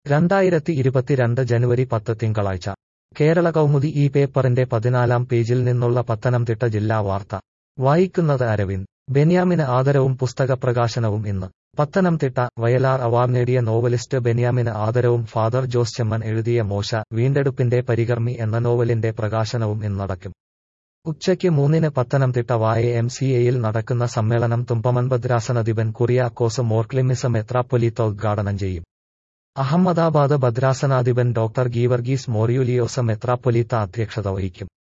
രണ്ടായിരത്തി ഇരുപത്തിരണ്ട് ജനുവരി പത്ത് തിങ്കളാഴ്ച കേരള കൗമുദി ഈ പേപ്പറിന്റെ പതിനാലാം പേജിൽ നിന്നുള്ള പത്തനംതിട്ട ജില്ലാ വാർത്ത വായിക്കുന്നത് അരവിന്ദ് ബെന്യാമിന് ആദരവും പുസ്തക പ്രകാശനവും ഇന്ന് പത്തനംതിട്ട വയലാർ അവാർഡ് നേടിയ നോവലിസ്റ്റ് ബെന്യാമിന് ആദരവും ഫാദർ ജോസ് ചെമ്മൻ എഴുതിയ മോശ വീണ്ടെടുപ്പിന്റെ പരികർമ്മി എന്ന നോവലിന്റെ പ്രകാശനവും ഇന്ന് നടക്കും ഉച്ചയ്ക്ക് മൂന്നിന് പത്തനംതിട്ട വായ എം സി എയിൽ നടക്കുന്ന സമ്മേളനം തുമ്പമൻ ഭദ്രാസനധിപൻ കുറിയാക്കോസ് മോർക്ലിമിസ മെത്രാപ്പൊലീത്ത ഉദ്ഘാടനം ചെയ്യും അഹമ്മദാബാദ് ഭദ്രാസനാധിപൻ ഡോക്ടർ ഗീവർഗീസ് മോറിയുലിയോസ മെത്രാപ്പൊലീത്ത അധ്യക്ഷത വഹിക്കും